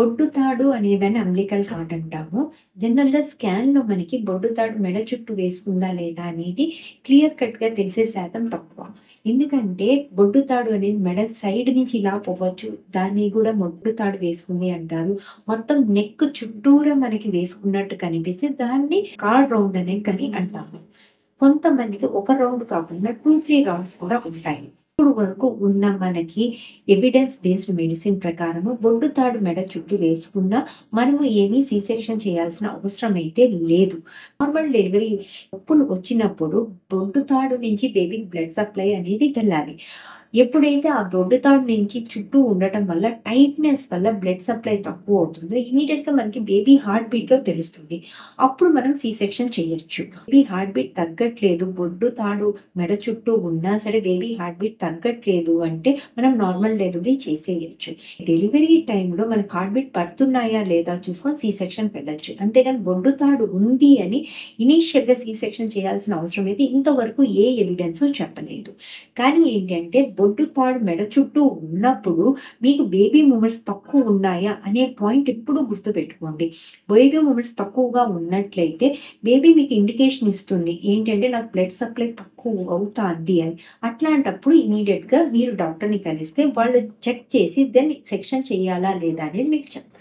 బొడ్డు తాడు అనేదాన్ని umbilical card అంటాము. జనరల్‌గా స్కాన్‌లో మనకి బొడ్డు తాడు మెడ చుట్టూ వేసుకుందా లేదా అనేది క్లియర్ కట్‌గా తెలిసే శాతం తక్కువ. ఎందుకంటే బొడ్డు తాడు అనేది మెడ సైడ్ నుంచి ఇలా పోవచ్చు. దాన్ని గూడా బొడ్డు తాడు వేసుకుంది అంటారు. మొత్తం నెక్ చుట్టూరా మనకి వేసుకున్నట్టు కనిపిస్తే దాన్ని కార్డ్ రౌండ్ నెక్ అని అంటాము. కొంతమందికి ఒక రౌండ్ కాకుండా 2, 3 రౌండ్స్ కూడా ఉంటాయి. ఇప్పుడు వరకు ఉన్న మనకి ఎవిడెన్స్ బేస్డ్ మెడిసిన్ ప్రకారము బొడ్డు తాడు మెడ చుట్టూ వేసుకున్నా మనము ఏమీ సి సెక్షన్ చేయాల్సిన అవసరం అయితే లేదు. నార్మల్ డెలివరీ నొప్పులు వచ్చినప్పుడు బొడ్డు తాడు నుంచి బేబీకి బ్లడ్ సప్లై అనేది వెళ్ళాలి. ఎప్పుడైతే ఆ బొడ్డు తాడు నుంచి చుట్టూ ఉండటం వల్ల టైట్‌నెస్ వల్ల బ్లడ్ సప్లై తక్కువ అవుతుందో ఇమ్మీడియేట్‌గా మనకి బేబీ హార్ట్ బీట్‌లో తెలుస్తుంది. అప్పుడు మనం సి సెక్షన్ చేయొచ్చు. బేబీ హార్ట్ బీట్ తగ్గట్లేదు, బొడ్డు తాడు మెడ చుట్టూ ఉన్నా సరే బేబీ హార్ట్ బీట్ తగ్గట్లేదు అంటే మనం నార్మల్ డెలివరీ చేసేయొచ్చు. డెలివరీ టైమ్‌లో మనకి హార్ట్ బీట్ పడుతున్నాయా లేదా చూసుకొని సి సెక్షన్‌కి వెళ్ళొచ్చు. అంతేగాని బొడ్డు తాడు ఉంది అని ఇనీషియల్‌గా సి సెక్షన్ చేయాల్సిన అవసరం అయితే ఇంతవరకు ఏ ఎవిడెన్సు చెప్పలేదు. కానీ ఏంటంటే బొడ్డు తాడు మెడ చుట్టూ ఉన్నప్పుడు మీకు బేబీ మూవ్‌మెంట్స్ తక్కువ ఉన్నాయా అనే పాయింట్ ఎప్పుడూ గుర్తుపెట్టుకోండి. బేబీ మూవ్‌మెంట్స్ తక్కువగా ఉన్నట్లయితే బేబీ మీకు ఇండికేషన్ ఇస్తుంది. ఏంటంటే నాకు బ్లడ్ సప్లై తక్కువ అవుతాంది అని. అట్లాంటప్పుడు ఇమ్మీడియేట్‌గా మీరు డాక్టర్‌ని కలిస్తే వాళ్ళు చెక్ చేసి దెన్ సెక్షన్ చేయాలా లేదా అనేది మీకు చెప్తారు.